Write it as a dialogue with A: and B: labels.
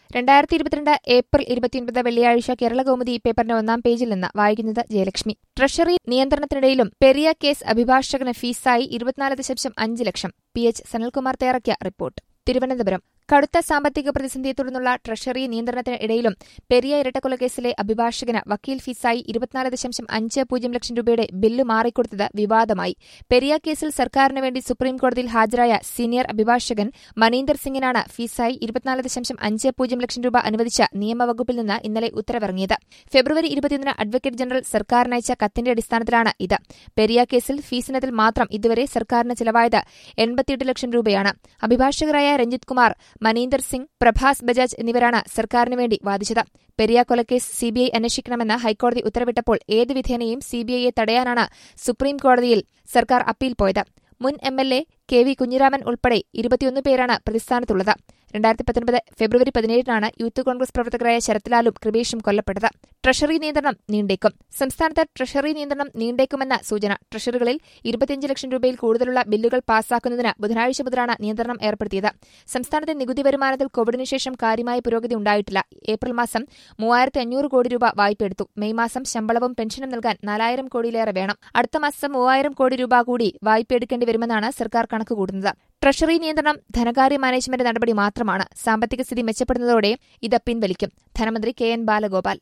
A: രണ്ടായിരത്തി ഇരുപത്തിരണ്ട് ഏപ്രിൽ ഇരുപത്തിയൊൻപത് വെള്ളിയാഴ്ച കേരളകൗമുദി പേപ്പറിന്റെ ഒന്നാം പേജിൽ നിന്ന് വായിക്കുന്നത് ജയലക്ഷ്മി ട്രഷറി നിയന്ത്രണത്തിനിടയിലും പെരിയ കേസ് അഭിഭാഷകന് ഫീസായി ഇരുപത്തിനാല് ദശാംശം അഞ്ച് ലക്ഷം പി എച്ച് സനൽകുമാർ തയ്യാറാക്കിയ റിപ്പോർട്ട് തിരുവനന്തപുരം കടുത്ത സാമ്പത്തിക പ്രതിസന്ധിയെ തുടർന്നുള്ള ട്രഷറി നിയന്ത്രണത്തിന് ഇടയിലും പെരിയ ഇരട്ടക്കൊലക്കേസിലെ അഭിഭാഷകന് വക്കീൽ ഫീസായി ഇരുപത്തിനാല് ദശാംശം അഞ്ച് പൂജ്യം ലക്ഷം രൂപയുടെ ബില്ല് മാറിക്കൊടുത്തത് വിവാദമായി പെരിയ കേസിൽ സർക്കാരിന് വേണ്ടി സുപ്രീംകോടതിയിൽ ഹാജരായ സീനിയർ അഭിഭാഷകൻ മനീന്ദർ സിംഗിനാണ് ഫീസായി ഇരുപത്തിനാല് ദശാംശം അഞ്ച് പൂജ്യം ലക്ഷം രൂപ അനുവദിച്ച നിയമവകുപ്പിൽ നിന്ന് ഇന്നലെ ഉത്തരവിറങ്ങിയത് ഫെബ്രുവരി ഇരുപത്തിയൊന്നിന് അഡ്വക്കേറ്റ് ജനറൽ സർക്കാരിനയച്ച കത്തിന്റെ അടിസ്ഥാനത്തിലാണ് ഇത് പെരിയ കേസിൽ ഫീസിനത്തിൽ മാത്രം ഇതുവരെ സർക്കാരിന് ചിലവായത് എൺപത്തിയെട്ട് ലക്ഷം രൂപയാണ് അഭിഭാഷകരായ രഞ്ജിത് കുമാർ മനീന്ദർ സിംഗ് പ്രഭാസ് ബജാജ് എന്നിവരാണ് സർക്കാരിന് വേണ്ടി വാദിച്ചത് പെരിയ കൊലക്കേസ് സിബിഐ അന്വേഷിക്കണമെന്ന് ഹൈക്കോടതി ഉത്തരവിട്ടപ്പോൾ ഏത് വിധേനയും സിബിഐയെ തടയാനാണ് സുപ്രീം കോടതിയിൽ സർക്കാർ അപ്പീൽ പോയത് മുൻ M L A K V Kunhiraman ഉൾപ്പെടെ ഇരുപത്തിയൊന്ന് പേരാണ് പ്രതിസ്ഥാനത്തുള്ളത് രണ്ടായിരത്തി പത്തൊൻപത് ഫെബ്രുവരി പതിനേഴിനാണ് യൂത്ത് കോൺഗ്രസ് പ്രവർത്തകരായ ശരത്ലാലും കൃപേഷും കൊല്ലപ്പെട്ടത് ട്രഷറി നിയന്ത്രണം നീണ്ടേക്കും സംസ്ഥാനത്ത് ട്രഷറി നിയന്ത്രണം നീണ്ടേക്കുമെന്ന സൂചന ട്രഷറികളിൽ ഇരുപത്തിയഞ്ച് ലക്ഷം രൂപയിൽ കൂടുതലുള്ള ബില്ലുകൾ പാസാക്കുന്നതിന് ബുധനാഴ്ച മുതലാണ് നിയന്ത്രണം ഏർപ്പെടുത്തിയത് സംസ്ഥാനത്തെ നികുതി വരുമാനത്തിൽ കോവിഡിന് ശേഷം കാര്യമായ പുരോഗതി ഉണ്ടായിട്ടില്ല ഏപ്രിൽ മാസം മൂവായിരത്തി അഞ്ഞൂറ് കോടി രൂപ വായ്പയെടുത്തു മെയ് മാസം ശമ്പളവും പെൻഷനും നൽകാൻ നാലായിരം കോടിയിലേറെ വേണം അടുത്ത മാസം മൂവായിരം കോടി രൂപ കൂടി വായ്പയെടുക്കേണ്ടി വരുമെന്നാണ് സർക്കാർ കണക്കുകൂട്ടുന്നത് ട്രഷറി നിയന്ത്രണം ധനകാര്യ മാനേജ്മെന്റ് നടപടി മാത്രമാണ് സാമ്പത്തിക സ്ഥിതി മെച്ചപ്പെടുന്നതോടെ ഇത് പിൻവലിക്കും ധനമന്ത്രി കെ എൻ ബാലഗോപാൽ